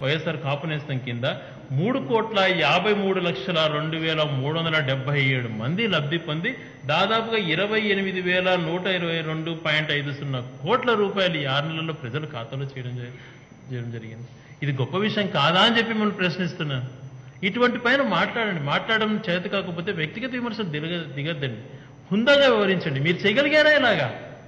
వైఎస్ఆర్ కాపు నేస్తం కింద మూడు కోట్ల యాభై మూడు లక్షల రెండు వేల మూడు వందల డెబ్బై ఏడు మంది లబ్ధి పొంది దాదాపుగా ఇరవై ఎనిమిది వేల నూట ఇరవై రెండు పాయింట్ ఐదు సున్నా కోట్ల రూపాయలు ఈ ఆరు నెలల్లో ప్రజల ఖాతాలో చేయడం జరి- చేయడం జరిగింది ఇది గొప్ప విషయం కాదా అని చెప్పి మనం ప్రశ్నిస్తున్నాను ఇటువంటి పైన మాట్లాడండి మాట్లాడడం చేత కాకపోతే వ్యక్తిగత విమర్శలు దిగ దిగద్దండి హుందాగా వివరించండి మీరు చేయగలిగారా ఇలాగా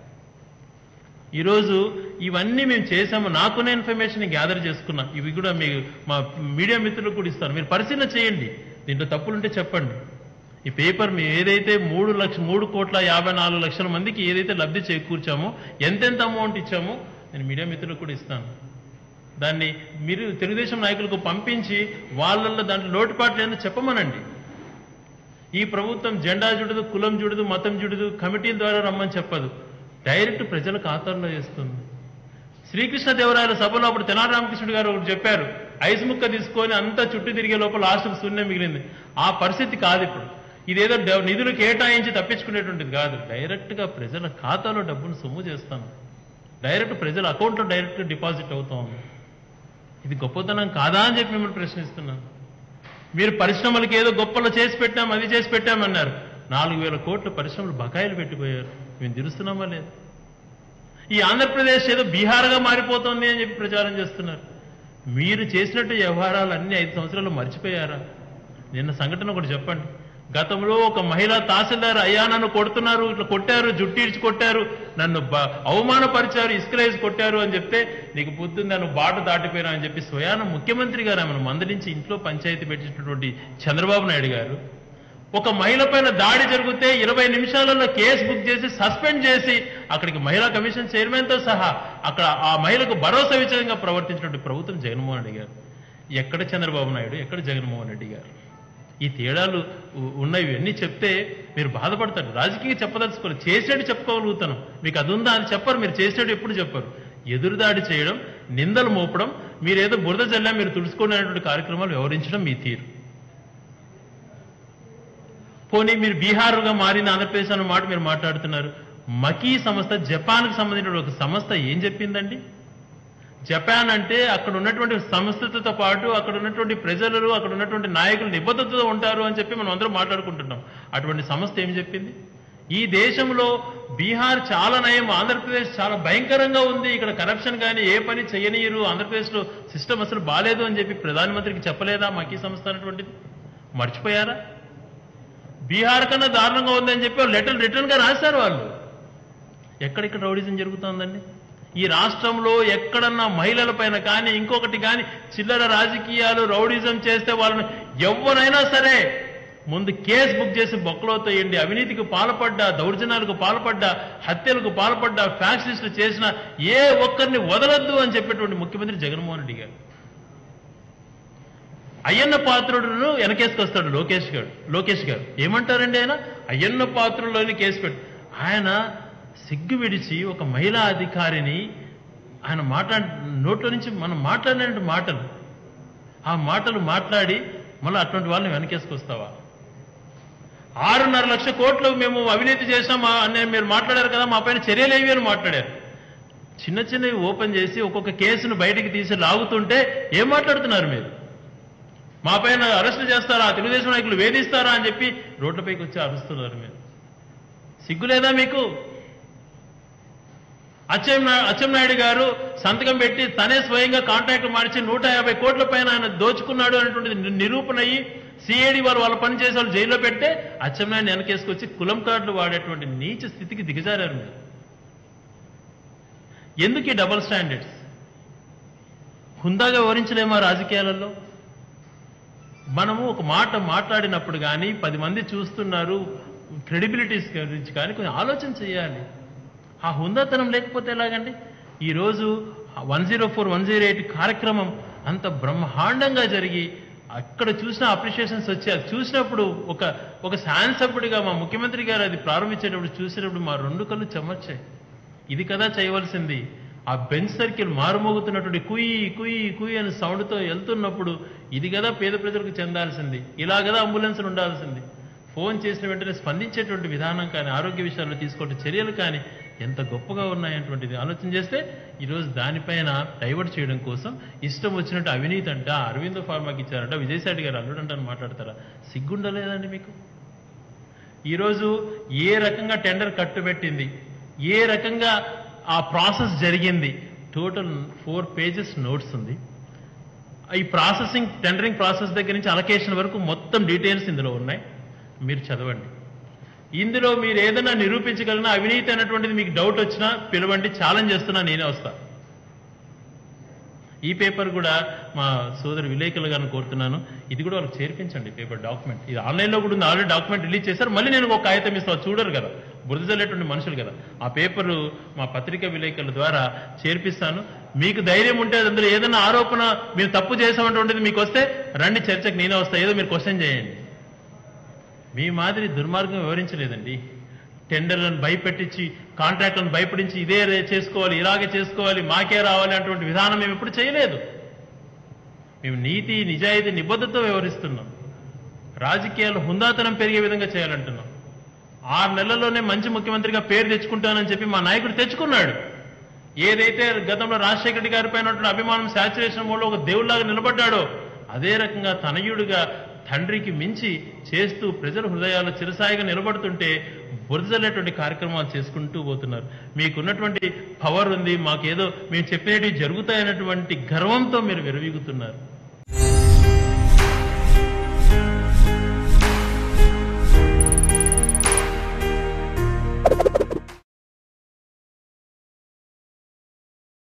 ఈరోజు ఇవన్నీ మేము చేసాము నాకున్న ఇన్ఫర్మేషన్ గ్యాదర్ చేసుకున్నా ఇవి కూడా మీ మా మీడియా మిత్రులకు కూడా ఇస్తాను మీరు పరిశీలన చేయండి దీంట్లో తప్పులుంటే చెప్పండి ఈ పేపర్ మేము ఏదైతే మూడు లక్ష మూడు కోట్ల యాభై నాలుగు లక్షల మందికి ఏదైతే లబ్ధి చేకూర్చామో ఎంతెంత అమౌంట్ ఇచ్చామో నేను మీడియా మిత్రులకు కూడా ఇస్తాను దాన్ని మీరు తెలుగుదేశం నాయకులకు పంపించి వాళ్ళల్లో దాంట్లో లోటుపాట్లు ఏందో చెప్పమనండి ఈ ప్రభుత్వం జెండా జుడదు కులం జుడదు మతం జుడదు కమిటీల ద్వారా రమ్మని చెప్పదు డైరెక్ట్ ప్రజల ఖాతాల్లో వేస్తుంది శ్రీకృష్ణదేవరాయల సభలో అప్పుడు తెనాలి రామకృష్ణుడు గారు ఒకటి చెప్పారు ఐస్ ముక్క తీసుకొని అంతా చుట్టూ తిరిగే లోపల లాస్ట్కు శూన్యం మిగిలింది ఆ పరిస్థితి కాదు ఇప్పుడు ఇదేదో డ- నిధులు కేటాయించి తప్పించుకునేటువంటిది కాదు డైరెక్ట్ గా ప్రజల ఖాతాలో డబ్బును సొమ్ము చేస్తాను డైరెక్ట్ ప్రజల అకౌంట్లో డైరెక్ట్ డిపాజిట్ అవుతా ఉంది ఇది గొప్పతనం కాదా అని చెప్పి మిమ్మల్ని ప్రశ్నిస్తున్నాను మీరు పరిశ్రమలకు ఏదో గొప్పలు చేసి పెట్టాం అది చేసి పెట్టామన్నారు నాలుగు వేల కోట్ల పరిశ్రమలు బకాయిలు పెట్టిపోయారు మేము తెలుస్తున్నామా లేదు ఈ ఆంధ్రప్రదేశ్ ఏదో బీహార్గా మారిపోతుంది అని చెప్పి ప్రచారం చేస్తున్నారు మీరు చేసినట్టు వ్యవహారాలు అన్ని ఐదు సంవత్సరాలు మర్చిపోయారా నిన్న సంఘటన ఒకటి చెప్పండి గతంలో ఒక మహిళా తహసీల్దార్ అయ్యా నన్ను కొడుతున్నారు ఇట్లా కొట్టారు జుట్టు ఇడ్చి కొట్టారు నన్ను బ- అవమానపరిచారు ఇస్కరేజ్ కొట్టారు అని చెప్తే నీకు పొద్దున్న నన్ను బాట దాటిపోయినా అని చెప్పి స్వయాన ముఖ్యమంత్రి గారు ఆమెను మందలించి ఇంట్లో పంచాయతీ పెట్టినటువంటి చంద్రబాబు నాయుడు గారు ఒక మహిళ పైన దాడి జరిగితే ఇరవై నిమిషాలలో కేసు బుక్ చేసి సస్పెండ్ చేసి అక్కడికి మహిళా కమిషన్ చైర్మన్ తో సహా అక్కడ ఆ మహిళకు భరోసా విషయంగా ప్రవర్తించినటువంటి ప్రభుత్వం జగన్మోహన్ రెడ్డి గారు ఎక్కడ చంద్రబాబు నాయుడు ఎక్కడ జగన్మోహన్ రెడ్డి గారు ఈ తేడాలు ఉ- ఉన్నవి అన్నీ చెప్తే మీరు బాధపడతారు రాజకీయ చెప్పదలుచుకోవాలి చేసేటి చెప్పుకోగలుగుతాను మీకు అది ఉందా అని చెప్పరు మీరు చేసేటి ఎప్పుడు చెప్పరు ఎదురుదాడి చేయడం నిందలు మోపడం మీరేదో బురద జల్లా మీరు తుడుచుకునేటువంటి కార్యక్రమాలు వివరించడం మీ తీరు పోనీ మీరు బీహార్గా మారిన ఆంధ్రప్రదేశ్ అన్న మాట మీరు మాట్లాడుతున్నారు మకీ సంస్థ జపాన్కి సంబంధించిన ఒక సంస్థ ఏం చెప్పిందండి జపాన్ అంటే అక్కడ ఉన్నటువంటి సంస్థతో పాటు అక్కడ ఉన్నటువంటి ప్రజలు అక్కడ ఉన్నటువంటి నాయకులు నిబద్ధతతో ఉంటారు అని చెప్పి మనం అందరం మాట్లాడుకుంటున్నాం అటువంటి సంస్థ ఏం చెప్పింది ఈ దేశంలో బీహార్ చాలా నయం ఆంధ్రప్రదేశ్ చాలా భయంకరంగా ఉంది ఇక్కడ కరప్షన్ కానీ ఏ పని చేయనీయరు ఆంధ్రప్రదేశ్లో సిస్టమ్ అసలు బాలేదు అని చెప్పి ప్రధానమంత్రికి చెప్పలేదా మకీ సంస్థ అనేటువంటిది మర్చిపోయారా బీహార్ కన్నా దారుణంగా ఉందని చెప్పి లెటర్ రిటర్న్ గా రాశారు వాళ్ళు ఎక్కడిక్కడ రౌడిజం జరుగుతోందండి ఈ రాష్ట్రంలో ఎక్కడన్నా మహిళల పైన కానీ ఇంకొకటి కానీ చిల్లర రాజకీయాలు రౌడిజం చేస్తే వాళ్ళని ఎవరైనా సరే ముందు కేసు బుక్ చేసి బొక్కలో తోయండి అవినీతికి పాల్పడ్డా దౌర్జన్యాలకు పాల్పడ్డా హత్యలకు పాల్పడ్డా ఫ్యాక్సిస్టులు చేసిన ఏ ఒక్కరిని వదలొద్దు అని చెప్పేటువంటి ముఖ్యమంత్రి జగన్మోహన్ రెడ్డి గారు అయ్యన్న పాత్రుడును వెనకేసుకొస్తాడు లోకేష్ గారు లోకేష్ గారు ఏమంటారండి ఆయన అయ్యన్న పాత్రుల్లోని కేసు పెట్టు ఆయన సిగ్గు విడిచి ఒక మహిళా అధికారిని ఆయన మాట్లాడి నోట్లో నుంచి మనం మాట్లాడిన మాటలు ఆ మాటలు మాట్లాడి మళ్ళీ అటువంటి వాళ్ళని వెనకేసుకొస్తావా ఆరున్నర లక్ష కోట్లు మేము అవినీతి చేసాం అని మీరు మాట్లాడారు కదా మా పైన చర్యలు ఏవి అని మాట్లాడారు చిన్న చిన్నవి ఓపెన్ చేసి ఒక్కొక్క కేసును బయటికి తీసి లాగుతుంటే ఏం మాట్లాడుతున్నారు మీరు మా పైన అరెస్ట్ చేస్తారా తెలుగుదేశం నాయకులు వేధిస్తారా అని చెప్పి రోడ్లపైకి వచ్చి అరుస్తున్నారు మీరు సిగ్గు లేదా మీకు అచ్చెం అచ్చెన్నాయుడు గారు సంతకం పెట్టి తనే స్వయంగా కాంట్రాక్ట్ మార్చి నూట యాభై కోట్ల పైన ఆయన దోచుకున్నాడు అనేటువంటిది ని- నిరూపణ అయ్యి సిఐడి వాళ్ళు వాళ్ళు పని చేసే వాళ్ళు జైల్లో పెడితే అచ్చెన్నాయుడు వెనకేసుకొచ్చి కులం కార్డులు వాడేటువంటి నీచ స్థితికి దిగజారారు మీరు ఎందుకు ఈ డబుల్ స్టాండర్డ్స్ హుందాగా వివరించలేమా రాజకీయాలలో మనము ఒక మాట మాట్లాడినప్పుడు కానీ పది మంది చూస్తున్నారు క్రెడిబిలిటీస్ గురించి కానీ కొంచెం ఆలోచన చేయాలి ఆ హుందాతనం లేకపోతే ఎలాగండి ఈరోజు one zero four one zero eight కార్యక్రమం అంత బ్రహ్మాండంగా జరిగి అక్కడ చూసిన అప్రిషియేషన్స్ వచ్చి అది చూసినప్పుడు ఒక ఒక శాన్సభ్యుడిగా మా ముఖ్యమంత్రి గారు అది ప్రారంభించేటప్పుడు చూసినప్పుడు మా రెండు కళ్ళు చెమర్చాయి ఇది కదా చేయవలసింది ఆ బెంచ్ సర్కిల్ మారుమోగుతున్నటువంటి కుయి కుయి కుయి అని సౌండ్తో వెళ్తున్నప్పుడు ఇది కదా పేద ప్రజలకు చెందాల్సింది ఇలా కదా అంబులెన్స్లు ఉండాల్సింది ఫోన్ చేసిన వెంటనే స్పందించేటువంటి విధానం కానీ ఆరోగ్య విషయాల్లో తీసుకునే చర్యలు కానీ ఎంత గొప్పగా ఉన్నాయటువంటిది ఆలోచన చేస్తే ఈరోజు దానిపైన డైవర్ట్ చేయడం కోసం ఇష్టం వచ్చినట్టు అవినీతి అంట అరవింద్ ఫార్మాకి ఇచ్చారంట విజయసాయి గారు అల్లుడంట అని మాట్లాడతారా సిగ్గుండలేదండి మీకు ఈరోజు ఏ రకంగా టెండర్ కట్టుబెట్టింది ఏ రకంగా ఆ ప్రాసెస్ జరిగింది టోటల్ ఫోర్ పేజెస్ నోట్స్ ఉంది ఈ ప్రాసెసింగ్ టెండరింగ్ ప్రాసెస్ దగ్గర నుంచి అలకేషన్ వరకు మొత్తం డీటెయిల్స్ ఇందులో ఉన్నాయి మీరు చదవండి ఇందులో మీరు ఏదైనా నిరూపించగలనా అవినీతి అన్నటువంటిది మీకు డౌట్ వచ్చినా పిలవండి ఛాలెంజ్ చేస్తున్నా నేనే వస్తా ఈ పేపర్ కూడా మా సోదరు విలేకరులు గారిని కోరుతున్నాను ఇది కూడా వాళ్ళకి చేర్పించండి పేపర్ డాక్యుమెంట్ ఇది ఆన్లైన్లో కూడా ఉంది ఆల్రెడీ డాక్యుమెంట్ రిలీజ్ చేశారు మళ్ళీ నేను ఒక కాగితం ఇస్తాను చూడరు కదా బురదజల్లేటువంటి మనుషులు కదా ఆ పేపరు మా పత్రికా విలేకరుల ద్వారా చేర్పిస్తాను మీకు ధైర్యం ఉంటే అందులో ఏదైనా ఆరోపణ మీరు తప్పు చేసామటువంటిది మీకు వస్తే రండి చర్చకు నేనే వస్తా ఏదో మీరు క్వశ్చన్ చేయండి మీ మాదిరి దుర్మార్గం వివరించలేదండి టెండర్లను భయపెట్టించి కాంట్రాక్టులను భయపడించి ఇదే రే- చేసుకోవాలి ఇలాగే చేసుకోవాలి మాకే రావాలి అటువంటి విధానం మేము ఎప్పుడు చేయలేదు మేము నీతి నిజాయితీ నిబద్ధతతో వ్యవహరిస్తున్నాం రాజకీయాలు హుందాతనం పెరిగే విధంగా చేయాలంటున్నాం ఆరు నెలల్లోనే మంచి ముఖ్యమంత్రిగా పేరు తెచ్చుకుంటానని చెప్పి మా నాయకుడు తెచ్చుకున్నాడు ఏదైతే గతంలో రాజశేఖర రెడ్డి గారి పైన ఉన్నటువంటి అభిమానం శాచురేషన్ మూలో ఒక దేవుళ్లాగా నిలబడ్డాడో అదే రకంగా తనయుడిగా తండ్రికి మించి చేస్తూ ప్రజల హృదయాల్లో చిరసాయిగా నిలబడుతుంటే బురదలేటువంటి కార్యక్రమాలు చేసుకుంటూ పోతున్నారు మీకున్నటువంటి పవర్ ఉంది మాకేదో మేము చెప్పినవి జరుగుతాయన్నటువంటి గర్వంతో మీరు విరవీగుతున్నారు